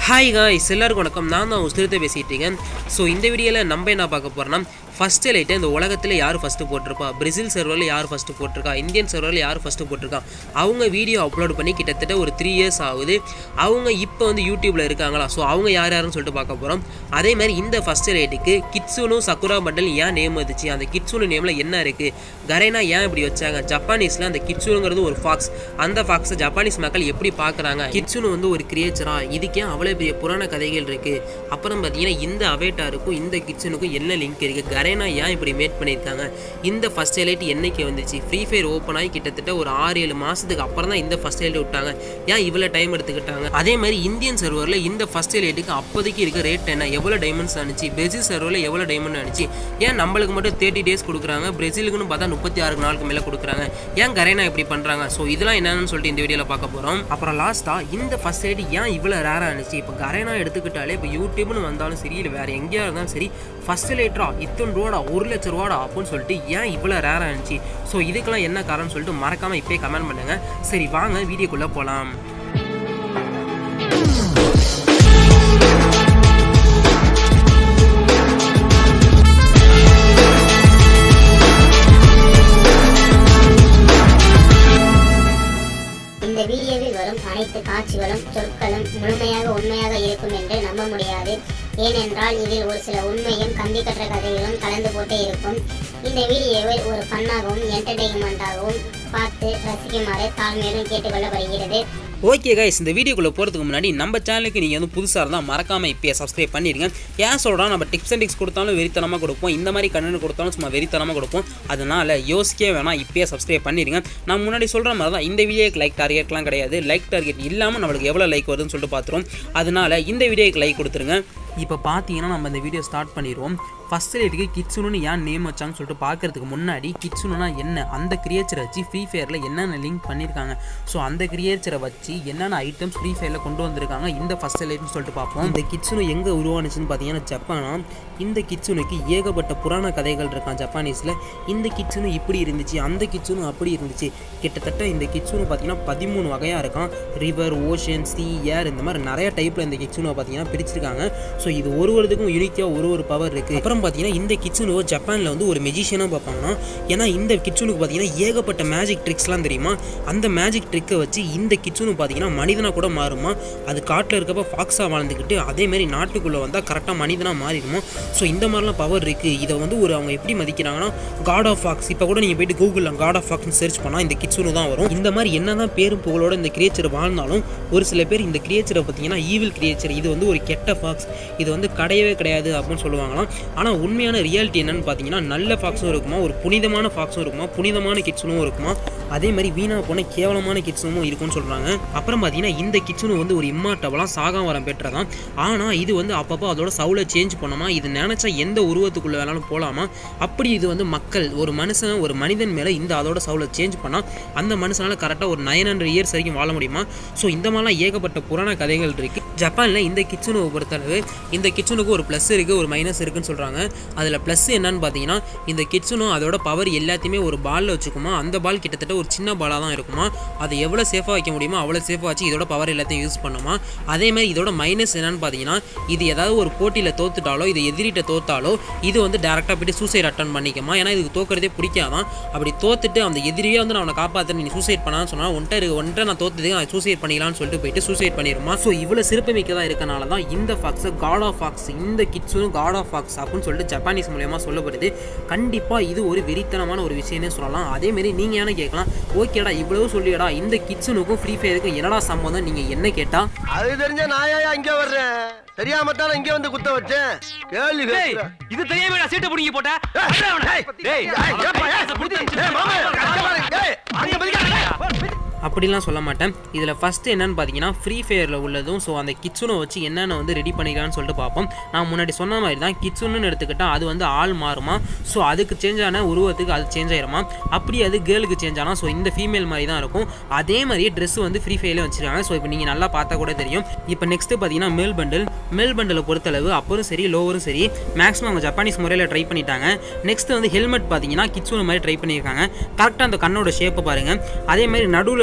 Hi guys எல்லாருக்கும் வணக்கம் நான் தான் உஸ்திரத்தை பேசிகிட்டு இருக்கேன் ஸோ இந்த வீடியோவில் நம்ம என்ன பார்க்க போகிறோம்னா ஃபஸ்ட் லைட்டை இந்த உலகத்தில் யார் ஃபஸ்ட்டு போட்டிருப்பா பிரேசில் சர்வரில் யார் ஃபஸ்ட்டு போட்டிருக்கா இந்தியன் சர்வரில் யார் ஃபஸ்ட்டு போட்டிருக்கா அவங்க வீடியோ அப்லோட் பண்ணி கிட்டத்தட்ட ஒரு த்ரீ இயர்ஸ் ஆகுது அவங்க இப்போ வந்து யூடியூப்பில் இருக்காங்களா ஸோ அவங்க யார் யாருன்னு சொல்லிட்டு பார்க்க போகிறோம் அதே மாதிரி இந்த ஃபஸ்ட் லைட்டுக்கு கிட்ஸுனும் சக்குரா பண்டல் ஏன் நேம் வந்துச்சு அந்த கிட்ஸுனு நேமில் என்ன இருக்குது கரைனா ஏன் இப்படி வச்சாங்க ஜப்பானீஸில் அந்த கிட்ஸுனுங்கிறது ஒரு ஃபாக்ஸ் அந்த ஃபாக்ஸை ஜப்பானீஸ் மக்கள் எப்படி பார்க்குறாங்க கிட்ஸுனு வந்து ஒரு கிரியேச்சரா இதுக்கே அவ்வளோ பெரிய புராண கதைகள் இருக்குது அப்புறம் பார்த்தீங்கன்னா இந்த அவேட்டாருக்கும் இந்த கிட்ஸனுக்கும் என்ன லிங்க் இருக்குது கரேனா ஏன் இப்படி மேட் பண்ணியிருக்காங்க இந்த ஃபஸ்ட் ஹைலைட் என்னைக்கு வந்துச்சு ஃப்ரீ ஃபயர் ஓப்பன் ஆகி கிட்டத்தட்ட ஒரு ஆறு ஏழு மாதத்துக்கு அப்புறம் தான் இந்த ஃபஸ்ட் ஹைலைட் விட்டாங்க ஏன் இவ்வளோ டைம் எடுத்துக்கிட்டாங்க அதே மாதிரி இந்தியன் சர்வரில் இந்த ஃபஸ்ட் ஹைலைட்டுக்கு அப்போதைக்கு இருக்க ரேட் என்ன எவ்வளோ டைமண்ட்ஸ் அனுச்சு பிரேசில் சர்வரில் எவ்வளோ டைமண்ட் அனுச்சு ஏன் நம்மளுக்கு மட்டும் தேர்ட்டி டேஸ் கொடுக்குறாங்க பிரேசிலுக்குன்னு பார்த்தா முப்பத்தி ஆறு நாளுக்கு மேலே கொடுக்குறாங்க ஏன் கரேனா இப்படி பண்ணுறாங்க ஸோ இதெல்லாம் என்னன்னு சொல்லிட்டு இந்த வீடியோவில் பார்க்க போகிறோம் அப்புறம் லாஸ்ட்டாக இந்த ஃபஸ்ட் ஹைட் ஏன் இவ்வளோ ரேராக இருந்துச்சு இப்போ கரேனா எடுத்துக்கிட்டாலே இப்போ யூடியூப்னு வந்தாலும் சரி இல்லை வேறு எங்கேயா இருந்தாலும் சரி ஃபஸ்ட் லேட்டரா இத்தனை ரூபாடா ஒரு லட்ச ரூபாடா அப்படின்னு சொல்லிட்டு ஏன் இவ்வளோ ரேராக இருந்துச்சு ஸோ இதுக்கெல்லாம் என்ன காரணம்னு சொல்லிட்டு மறக்காமல் இப்போயே கமெண்ட் பண்ணுங்கள் சரி வாங்க வீடியோக்குள்ளே போகலாம் இந்த வீடியோவில் வரும் அனைத்து காட்சிகளும் சொற்களும் முழுமையாக உண்மையாக இருக்கும் என்று நம்ப முடியாது ஏனென்றால் இதில் ஒரு சில உண்மையும் கம்பிக்கற்ற கதைகளும் கலந்து போட்டே இருக்கும் இந்த வீடியோவை ஒரு ஃபன்னாகவும் என்டர்டெயின்மெண்ட்டாகவும் பார்த்து ரசிக்குமாறு தாழ்மையுடன் கேட்டுக்கொள்ளப்படுகிறது ஓகே கைஸ் இந்த வீடியோக்குள்ளே போகிறதுக்கு முன்னாடி நம்ம சேனலுக்கு நீங்கள் வந்து புதுசாக இருந்தால் மறக்காமல் இப்போயே சப்ஸ்கிரைப் பண்ணிடுங்க ஏன் சொல்கிறோம் நம்ம டிப்ஸ் அண்ட் டிக்ஸ் கொடுத்தாலும் வெறித்தனமாக கொடுப்போம் இந்த மாதிரி கண்டென்ட் கொடுத்தாலும் சும்மா வெறித்தனமாக கொடுப்போம் அதனால் யோசிக்கவே வேணாம் இப்போயே சப்ஸ்கிரைப் பண்ணிடுங்க நான் முன்னாடி சொல்கிற மாதிரி தான் இந்த வீடியோக்கு லைக் டார்கெட்லாம் கிடையாது லைக் டார்கெட் இல்லாமல் நம்மளுக்கு எவ்வளோ லைக் வருதுன்னு சொல்லிட்டு பார்த்துருவோம் அதனால் இந்த வீடியோக்கு லைக் கொடுத்துருங்க இப்போ பார்த்தீங்கன்னா நம்ம இந்த வீடியோ ஸ்டார்ட் பண்ணிடுவோம் ஃபஸ்ட் லைட்டுக்கு கிட்ஸுன்னு ஏன் நேம் வச்சாங்கன்னு சொல்லிட்டு பார்க்கறதுக்கு முன்னாடி கிட்ஸுனா என்ன அந்த கிரியேச்சரை வச்சு ஃப்ரீ ஃபயரில் என்னென்ன லிங்க் பண்ணியிருக்காங்க ஸோ அந்த கிரியேச்சரை வச்சு என்னென்ன ஐட்டம்ஸ் ஃப்ரீ ஃபயரில் கொண்டு வந்திருக்காங்க இந்த ஃபஸ்ட் லைட்னு சொல்லிட்டு பார்ப்போம் இந்த கிட்ஸுனு எங்கே உருவானுச்சுன்னு பார்த்தீங்கன்னா ஜப்பானா இந்த கிட்ஸுனுக்கு ஏகப்பட்ட புராண கதைகள் இருக்கான் ஜப்பானீஸில் இந்த கிட்ஸுனு இப்படி இருந்துச்சு அந்த கிட்ஸுனு அப்படி இருந்துச்சு கிட்டத்தட்ட இந்த கிட்ஸுனு பார்த்தீங்கன்னா பதிமூணு வகையாக இருக்கான் ரிவர் ஓஷன் சி ஏர் இந்த மாதிரி நிறைய டைப்பில் இந்த கிட்ஸுனை பார்த்தீங்கன்னா பிரிச்சிருக்காங்க ஸோ இது ஒரு ஒரு இதுக்கும் யூனிக்காக ஒரு ஒரு பவர் இருக்குது அப்புறம் பார்த்தீங்கன்னா இந்த கிட்ஸுனுவை ஜப்பானில் வந்து ஒரு மெஜிஷியனாக பார்ப்பாங்கன்னா ஏன்னா இந்த கிட்ஸுனுக்கு பார்த்தீங்கன்னா ஏகப்பட்ட மேஜிக் ட்ரிக்ஸ்லாம் தெரியுமா அந்த மேஜிக் ட்ரிக்கை வச்சு இந்த கிட்ஸுனு பார்த்தீங்கன்னா மனிதனாக கூட மாறுமா அது காட்டில் இருக்கப்ப ஃபாக்ஸாக வாழ்ந்துக்கிட்டு அதேமாரி நாட்டுக்குள்ளே வந்தால் கரெக்டாக மனிதனாக மாறிடுமா ஸோ இந்த மாதிரிலாம் பவர் இருக்குது இதை வந்து ஒரு அவங்க எப்படி மதிக்கிறாங்கன்னா காட் ஆஃப் ஃபாக்ஸ் இப்போ கூட நீங்கள் போயிட்டு கூகுளில் காட் ஆஃப் ஃபாக்ஸ்னு சர்ச் பண்ணால் இந்த கிட்ஸுனு தான் வரும் இந்த மாதிரி என்ன தான் பேரும் புகழோட இந்த கிரியேச்சர் வாழ்ந்தாலும் ஒரு சில பேர் இந்த கிரியேச்சரை பார்த்தீங்கன்னா ஈவில் கிரியேச்சர் இது வந்து ஒரு கெட்ட ஃபாக்ஸ் இது வந்து கிடையவே கிடையாது அப்படின்னு சொல்லுவாங்களாம் ஆனால் உண்மையான ரியாலிட்டி என்னன்னு பார்த்தீங்கன்னா நல்ல ஃபாக்ஸும் இருக்குமா ஒரு புனிதமான ஃபாக்ஸும் இருக்குமா புனிதமான கிட்ஸுனும் இருக்குமா அதே மாதிரி வீணாக போன கேவலமான கிட்ஸுனும் இருக்கும்னு சொல்கிறாங்க அப்புறம் பார்த்தீங்கன்னா இந்த கிட்ஸுனு வந்து ஒரு இம்மாட்டவெல்லாம் சாகம் வரம் பெற்றதான் ஆனால் இது வந்து அப்பப்போ அதோட சவுலை சேஞ்ச் பண்ணாமா இது நினச்சா எந்த உருவத்துக்குள்ளே வேணாலும் போகலாமா அப்படி இது வந்து மக்கள் ஒரு மனுஷன் ஒரு மனிதன் மேலே இந்த அதோட சவுலை சேஞ்ச் பண்ணால் அந்த மனுஷனால் கரெக்டாக ஒரு நைன் ஹண்ட்ரட் இயர்ஸ் வரைக்கும் வாழ முடியுமா ஸோ இந்த மாதிரிலாம் ஏகப்பட்ட புராண கதைகள் இருக்குது ஜப்பானில் இந்த கிச்சனுவை பொறுத்தளவு இந்த கிச்சனுக்கு ஒரு ப்ளஸ் இருக்குது ஒரு மைனஸ் இருக்குன்னு சொல்கிறாங்க அதில் ப்ளஸ் என்னன்னு பார்த்தீங்கன்னா இந்த கிச்சனும் அதோட பவர் எல்லாத்தையுமே ஒரு பாலில் வச்சுக்குமா அந்த பால் கிட்டத்தட்ட ஒரு சின்ன பாலாக தான் இருக்குமா அதை எவ்வளோ சேஃபாக வைக்க முடியுமோ அவ்வளோ சேஃபாக வச்சு இதோட பவர் எல்லாத்தையும் யூஸ் பண்ணுமா அதே மாதிரி இதோட மைனஸ் என்னன்னு பார்த்தீங்கன்னா இது ஏதாவது ஒரு போட்டியில் தோத்துட்டாலோ இது எதிரிட்ட தோத்தாலோ இது வந்து டேரெக்டாக போயிட்டு சூசைட் அட்டன் பண்ணிக்குமா ஏன்னா இதுக்கு தோக்கிறதே பிடிக்காதான் அப்படி தோத்துட்டு அந்த எதிரியே வந்து நான் அவனை காப்பாற்றுறேன் நீ சூசைட் பண்ணான்னு சொன்னால் ஒன்றை இருக்கு ஒன்றை நான் தோத்ததுக்கு நான் சூசைட் பண்ணிக்கலாம்னு சொல்லிட்டு போயிட்டு சூசைட் பண்ணிடுமா ஸோ இவ்வளோ சிறப்புமிக்கதாக இருக்கனால தான் இந்த ஃபாக்ஸை காட் ஆஃப் ஃபாக்ஸ் இந்த கிட்ஸும் காட் ஆஃப் ஃபாக்ஸ் அப்படின்னு சொல்லிட்டு ஜப்பானீஸ் மூலியமாக சொல்லப்படுது கண்டிப்பாக இது ஒரு வெறித்தனமான ஒரு விஷயம்னே சொல்லலாம் அதேமாரி நீங்கள் என்ன கேட்கலாம் ஓகேடா இவ்வளவு சொல்லியடா இந்த கிட்ஸுனுக்கும் ஃப்ரீ ஃபயருக்கும் என்னடா சம்மந்தம் நீங்கள் என்ன கேட்டால் அது தெரிஞ்ச நாயா இங்க வர்றேன் தெரியாம தான் இங்க வந்து குத்த வச்சேன் கேள்வி டேய், கேட்கிறேன். இது தெரியாம நான் சீட்டை புடிங்கி போட்டேன் ஏய், அடிடா அவனை. ஏய், டேய், ஏய், ஏப்பா, ஏய், ஏய், மாமா, கஷ்டமா இருக்கு. ஏய், அங்க மதிக்காத. அப்படிலாம் சொல்ல மாட்டேன் இதில் ஃபஸ்ட்டு என்னன்னு பார்த்தீங்கன்னா ஃப்ரீ ஃபயரில் உள்ளதும் ஸோ அந்த கிட்ஸுனை வச்சு என்னென்ன வந்து ரெடி பண்ணிக்கலாம்னு சொல்லிட்டு பார்ப்போம் நான் முன்னாடி சொன்ன மாதிரி தான் கிட்ஸுன்னு எடுத்துக்கிட்டால் அது வந்து ஆள் மாறுமா ஸோ அதுக்கு சேஞ்ச் ஆன உருவத்துக்கு அது சேஞ்ச் ஆயிருமா அப்படி அது கேர்ளுக்கு சேஞ்ச் ஆனால் ஸோ இந்த ஃபீமேல் மாதிரி தான் இருக்கும் அதே மாதிரியே ட்ரெஸ் வந்து ஃப்ரீ ஃபயர்லேயே வச்சிருக்காங்க ஸோ இப்போ நீங்கள் நல்லா பார்த்தா கூட தெரியும் இப்போ நெக்ஸ்ட்டு பார்த்தீங்கன்னா மேல் பண்டில் மேல் பண்டலை பொறுத்தளவு அப்பரும் சரி லோவரும் சரி மேக்ஸிமம் அவங்க ஜப்பானீஸ் முறையில் ட்ரை பண்ணிட்டாங்க நெக்ஸ்ட் வந்து ஹெல்மெட் பார்த்தீங்கன்னா கிட்ஸுன மாதிரி ட்ரை பண்ணியிருக்காங்க கரெக்டாக அந்த கண்ணோட ஷேப்பை பாருங்கள் அதே மாதிரி நடுவில்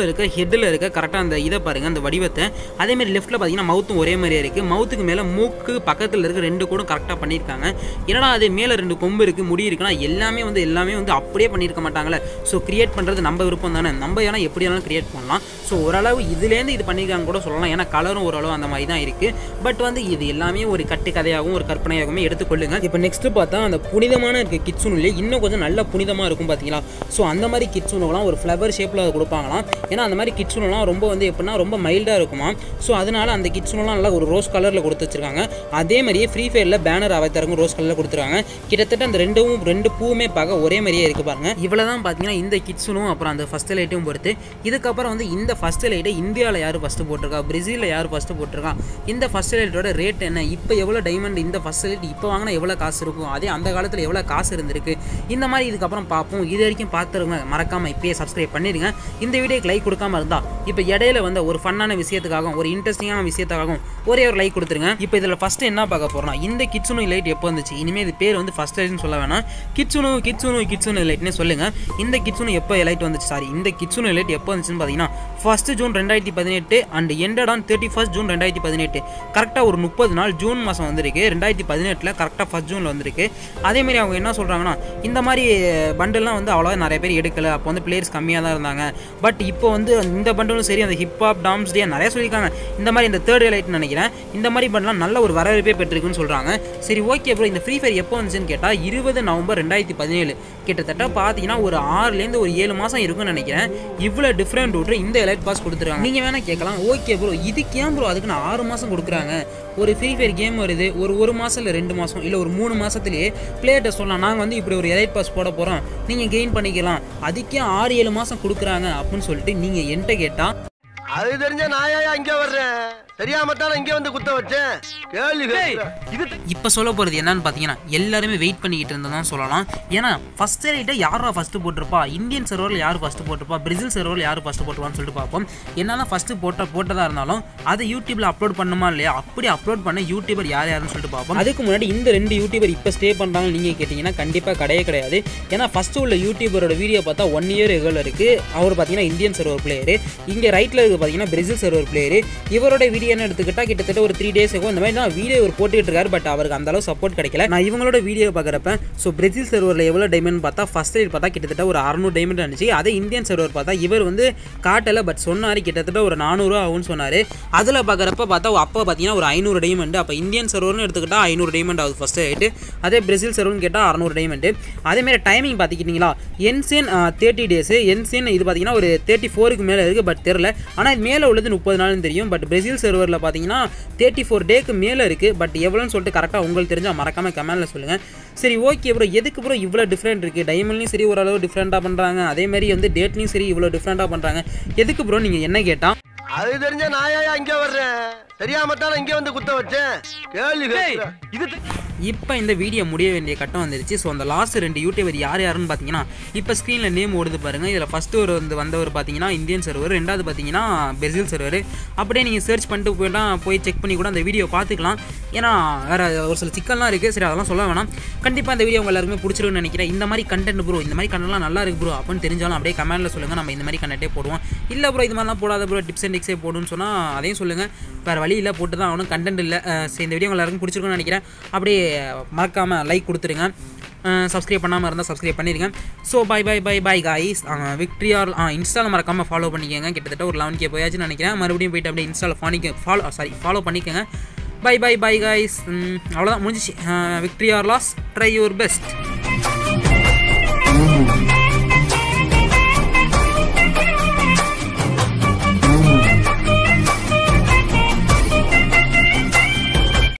இருக்க ஹெட்டில் இருக்க கரெக்டாக அந்த இதை பாருங்கள் அந்த வடிவத்தை அதேமாதிரி லெஃப்ட்டில் பார்த்தீங்கன்னா மவுத்தும் ஒரே மாதிரியே இருக்குது மவுத்துக்கு மேலே மூக்கு பக்கத்தில் இருக்க ரெண்டு கூடும் கரெக்டாக பண்ணியிருக்காங்க என்னடா அது மேலே ரெண்டு கொம்பு இருக்குது முடி இருக்குன்னா எல்லாமே வந்து எல்லாமே வந்து அப்படியே பண்ணியிருக்க மாட்டாங்களே ஸோ கிரியேட் பண்ணுறது நம்ம விருப்பம் தானே நம்ம ஏன்னா எப்படி வேணாலும் கிரியேட் பண்ணலாம் ஸோ ஓரளவு இதுலேருந்து இது பண்ணியிருக்காங்க கூட சொல்லலாம் ஏன்னா கலரும் ஓரளவு அந்த மாதிரி தான் இருக்குது பட் வந்து இது எல்லாமே ஒரு கட்டு கதையாகவும் ஒரு கற்பனையாகவும் எடுத்துக்கொள்ளுங்க இப்போ நெக்ஸ்ட் பார்த்தா அந்த புனிதமான இருக்க கிட்ஸுனுலே இன்னும் கொஞ்சம் நல்ல புனிதமாக இருக்கும் பார்த்தீங்களா ஸோ அந்த மாதிரி கிட்ஸுனுலாம் ஒரு ஃப்ளவர் ஷேப்பில் கொடுப்பாங்களாம் ஏன்னா அந்த மாதிரி கிட்ஸுனுலாம் ரொம்ப வந்து எப்படின்னா ரொம்ப மைல்டாக இருக்குமா ஸோ அதனால அந்த கிட்ஸுனுலாம் நல்லா ஒரு ரோஸ் கலரில் கொடுத்து வச்சிருக்காங்க அதே மாதிரியே ஃப்ரீ ஃபயரில் பேனர் அவத்தரங்க ரோஸ் கலரில் கொடுத்துருக்காங்க கிட்டத்தட்ட அந்த ரெண்டும் ரெண்டு பூவுமே பார்க்க ஒரே மாதிரியே இருக்கு பாருங்க இவ்வளோ தான் பார்த்தீங்கன்னா இந்த கிட்ஸுனும் அப்புறம் அந்த ஃபஸ்ட் லைட்டும் பொறுத்து இதுக்கப்புறம் வந்து இந்த ஃபஸ்ட் லைட்டை இந்தியாவில் யார் ஃபஸ்ட்டு போட்டிருக்கா பிரேசிலில் யார் ஃபஸ்ட்டு போட்டிருக்கா இந்த ஃபஸ்ட் லைட்டோட ரேட் என்ன இப்போ எவ்வளோ டைமண்ட் இந்த ஃபஸ்ட் லைட் இப்போ வாங்கினா எவ்வளோ காசு இருக்கும் அதே அந்த காலத்தில் எவ்வளோ காசு இருந்திருக்கு இந்த மாதிரி இதுக்கப்புறம் பார்ப்போம் இது வரைக்கும் பார்த்துருங்க மறக்காமல் இப்பயே சப்ஸ்கிரைப் பண்ணிடுங்க இந்த வீடியோக்கு லைக் கொடுக்காம இருந்தா இப்போ இடையில வந்த ஒரு ஃபன்னான விஷயத்துக்காகவும் ஒரு இன்ட்ரெஸ்டிங்கான விஷயத்துக்காகவும் ஒரே ஒரு லைக் கொடுத்துருங்க இப்போ இதில் ஃபஸ்ட்டு என்ன பார்க்க போகிறோம்னா இந்த கிட்ஸுனு லைட் எப்போ வந்துச்சு இனிமேல் இது பேர் வந்து ஃபஸ்ட் லைட்னு சொல்ல வேணாம் கிட்ஸுனு கிட்ஸுனு கிட்ஸுனு லைட்னே சொல்லுங்கள் இந்த கிட்ஸுனு எப்போ லைட் வந்துச்சு சாரி இந்த கிட்ஸுனு லைட் எப்போ வந்துச்சுன்னு பார்த்தீங்கன்னா ஃபஸ்ட்டு ஜூன் ரெண்டாயிரத்தி பதினெட்டு and ended on thirty first June ரெண்டாயிரத்தி பதினெட்டு கரெக்டாக ஒரு முப்பது நாள் ஜூன் மாதம் வந்திருக்கு ரெண்டாயிரத்தி பதினெட்டில் கரெக்டாக ஃபஸ்ட் ஜூனில் வந்திருக்கு அதேமாரி அவங்க என்ன சொல்கிறாங்கன்னா இந்த மாதிரி பண்டல்லாம் வந்து அவ்வளோவா நிறைய பேர் எடுக்கலை அப்போ வந்து பிளேயர்ஸ் கம்மியாக தான் இருந்தாங்க பட் இப்போ வந்து இந்த பண்டலும் சரி அந்த ஹிப்ஹாப் டாம்ஸ் டே நிறைய சொல்லியிருக்காங்க இந்த மாதிரி இந்த தேர்ட் லைட்னு நினைக்கிறேன் இந்த மாதிரி பண்டலாம் நல்ல ஒரு வரவேற்பே பெற்றிருக்குன்னு சொல்கிறாங்க சரி ஓகே ப்ரோ இந்த ஃப்ரீ ஃபயர் எப்போ வந்துச்சுன்னு கேட்டால் இருபது நவம்பர் ரெண்டாயிரத்தி பதினேழு கிட்டத்தட்ட பார்த்தீங்கன்னா ஒரு ஆறுலேருந்து ஒரு ஏழு மாதம் இருக்கும்னு நினைக்கிறேன் இவ்வளோ டிஃப்ரெண்ட் விட்டு இந்த எலைட் பாஸ் கொடுத்துருக்காங்க நீங்கள் வேணால் கேட்கலாம் ஓகே ப்ரோ இதுக்கு ஏன் ப்ரோ அதுக்கு நான் ஆறு மாதம் கொடுக்குறாங்க ஒரு ஃப்ரீ ஃபயர் கேம் வருது ஒரு ஒரு மாதம் இல்லை ரெண்டு மாதம் இல்லை ஒரு மூணு மாதத்துலேயே பிளேயர்கிட்ட சொல்லலாம் நாங்கள் வந்து இப்படி ஒரு எலைட் பாஸ் போட போகிறோம் நீங்கள் கெயின் பண்ணிக்கலாம் அதுக்கே ஆறு ஏழு மாதம் கொடுக்குறாங்க அப்படின்னு சொல்லிட்டு நீங்கள் என்கிட்ட கேட்டால் அது தெரிஞ்ச நாயா இங்க வர்றேன் தெரியாம தானே இங்க வந்து குத்த வச்சேன் கேள்வி கேட்கிறேன். இப்போ சொல்ல போகிறது என்னன்னு பார்த்தீங்கன்னா எல்லாருமே வெயிட் பண்ணிக்கிட்டு இருந்ததான் சொல்லலாம் ஏன்னா ஃபஸ்ட் ரைட்டை யாரா ஃபஸ்ட்டு போட்டிருப்பா இந்தியன் சர்வரில் யார் ஃபஸ்ட்டு போட்டிருப்பா பிரேசில் சர்வரில் யார் ஃபஸ்ட்டு போட்டிருப்பான்னு சொல்லிட்டு பார்ப்போம் என்னதான் ஃபஸ்ட்டு போட்ட போட்டதாக இருந்தாலும் அதை யூடியூப்பில் அப்லோட் பண்ணுமா இல்லையா அப்படி அப்லோட் பண்ண யூடியூபர் யார் யாருன்னு சொல்லிட்டு பார்ப்போம் அதுக்கு முன்னாடி இந்த ரெண்டு யூடியூபர் இப்போ ஸ்டே பண்ணுறாங்க நீங்கள் கேட்டிங்கன்னா கண்டிப்பாக கிடையவே கிடையாது ஏன்னா ஃபஸ்ட்டு உள்ள யூடியூபரோட வீடியோ பார்த்தா ஒன் இயர் எகல் இருக்குது அவர் பார்த்தீங்கன்னா இந்தியன் சர்வர் பிளேயரு இங்கே ரைட்டில் இருக்குது பார்த்தீங்கன்னா பிரேசில் சர்வர் பிளேயரு இவரோட வீடியோன்னு எடுத்துக்கிட்டால் கிட்டத்தட்ட ஒரு த்ரீ டேஸ் இருக்கும் இந்த மாதிரி தான் வீடியோ ஒரு போட்டுக்கிட்டு இருக்காரு பட் அவருக்கு அந்த அளவு சப்போர்ட் கிடைக்கல நான் இவங்களோட வீடியோ பார்க்குறப்ப ஸோ பிரேசில் சர்வரில் எவ்வளோ டைமண்ட் பார்த்தா ஃபஸ்ட் ரேட் பார்த்தா கிட்டத்தட்ட ஒரு அறநூறு டைமண்ட் இருந்துச்சு அதே இந்தியன் சர்வர் பார்த்தா இவர் வந்து காட்டலை பட் சொன்னார் கிட்டத்தட்ட ஒரு நானூறுரூவா ஆகும்னு சொன்னார் அதில் பார்க்குறப்ப பார்த்தா அப்போ பார்த்தீங்கன்னா ஒரு ஐநூறு டைமண்ட் அப்போ இந்தியன் சர்வர்னு எடுத்துக்கிட்டால் ஐநூறு டைமண்ட் ஆகுது ஃபஸ்ட் ரேட்டு அதே பிரேசில் சர்வர்னு கேட்டால் அறநூறு டைமண்ட் அதேமாதிரி டைமிங் பார்த்துக்கிட்டிங்களா என்சேன் தேர்ட்டி டேஸு என்சேன் இது பார்த்தீங்கன்னா ஒரு தேர்ட்டி ஃபோருக்கு மேலே இருக்குது பட் தெரில ஆனால் மேலே உள்ளது முப்பது நாள்னு தெரியும் பட் பிரேசில் சர்வரில் பார்த்தீங்கன்னா தேர்ட்டி ஃபோர் டேக்கு மேலே இருக்குது பட் எவ்வளோன்னு சொல்லிட்டு கரெக்டாக உங்களுக்கு தெரிஞ்சால் மறக்காமல் கமெண்ட்டில் சொல்லுங்கள் சரி ஓகே ப்ரோ எதுக்கு ப்ரோ இவ்வளோ டிஃப்ரெண்ட் இருக்குது டைமண்ட்லையும் சரி ஓரளவு டிஃப்ரெண்ட்டாக பண்ணுறாங்க அதே மாதிரி வந்து டேட்லையும் சரி இவ்வளோ டிஃப்ரெண்ட்டாக பண்ணுறாங்க எதுக்கு ப்ரோ நீங்கள் என்ன கேட்டால் அது தெரிஞ்ச நாயா இங்க வர்றேன் தெரியாம தானே இங்க வந்து குத்த வச்சேன் கேள்வி கேட்கிறேன். இப்போ இந்த வீடியோ முடிய வேண்டிய கட்டம் வந்துருச்சு ஸோ அந்த லாஸ்ட் ரெண்டு யூடியூபர் யார் யாருன்னு பார்த்தீங்கன்னா இப்போ ஸ்க்ரீனில் நேம் ஓடுது பாருங்கள் இதில் ஃபஸ்ட்டு ஒரு வந்து வந்தவர் பார்த்தீங்கன்னா இந்தியன் சர்வர் ரெண்டாவது பார்த்தீங்கன்னா பிரேசில் சர்வர் அப்படியே நீங்கள் சர்ச் பண்ணிட்டு போயிட்டா போய் செக் பண்ணி கூட அந்த வீடியோ பார்த்துக்கலாம் ஏன்னா வேறு ஒரு சில சிக்கல்லாம் இருக்குது சரி அதெல்லாம் சொல்ல வேணாம் கண்டிப்பாக இந்த வீடியோ உங்க எல்லாருமே பிடிச்சிருக்குன்னு நினைக்கிறேன் இந்த மாதிரி கண்டென்ட் ப்ரோ இந்த மாதிரி கண்டென்ட்லாம் நல்லா இருக்கு ப்ரோ அப்படின்னு தெரிஞ்சாலும் அப்படியே கமெண்ட்டில் சொல்லுங்கள் நம்ம இந்த மாதிரி கண்டென்ட்டே போடுவோம் இல்லை ப்ரோ இது மாதிரிலாம் போடாத ப்ரோ டிப்ஸ் அண்ட் டிக்ஸே போடுன்னு சொன்னால் அதையும் சொல்லுங்கள் வேறு வழி இல்லை போட்டு தான் ஆகணும் கண்டென்ட் இல்லை அஹ் சரி இந்த வீடியோ உங்க எல்லாருக்கும் பிடிச்சிருக்குன்னு நினைக்கிறேன் அப்படியே மறக்காமல் லைக் கொடுத்துருங்க சப்ஸ்கிரைப் பண்ணாமல் இருந்தால் சப்ஸ்கிரைப் பண்ணிடுங்க so bye bye bye bye guys victory or இன்ஸ்டாவில் மறக்காமல் ஃபாலோ பண்ணிக்கோங்க கிட்டத்தட்ட ஒரு லெவன் கே போயாச்சுன்னு நினைக்கிறேன் மறுபடியும் போயிட்டு அப்படியே இன்ஸ்டாவில் ஃபானிக்க ஃபாலோ சாரி ஃபாலோ பண்ணிக்கோங்க பை பை பை காய்ஸ் அவ்வளோதான் முடிஞ்சிச்சு victory or loss try your best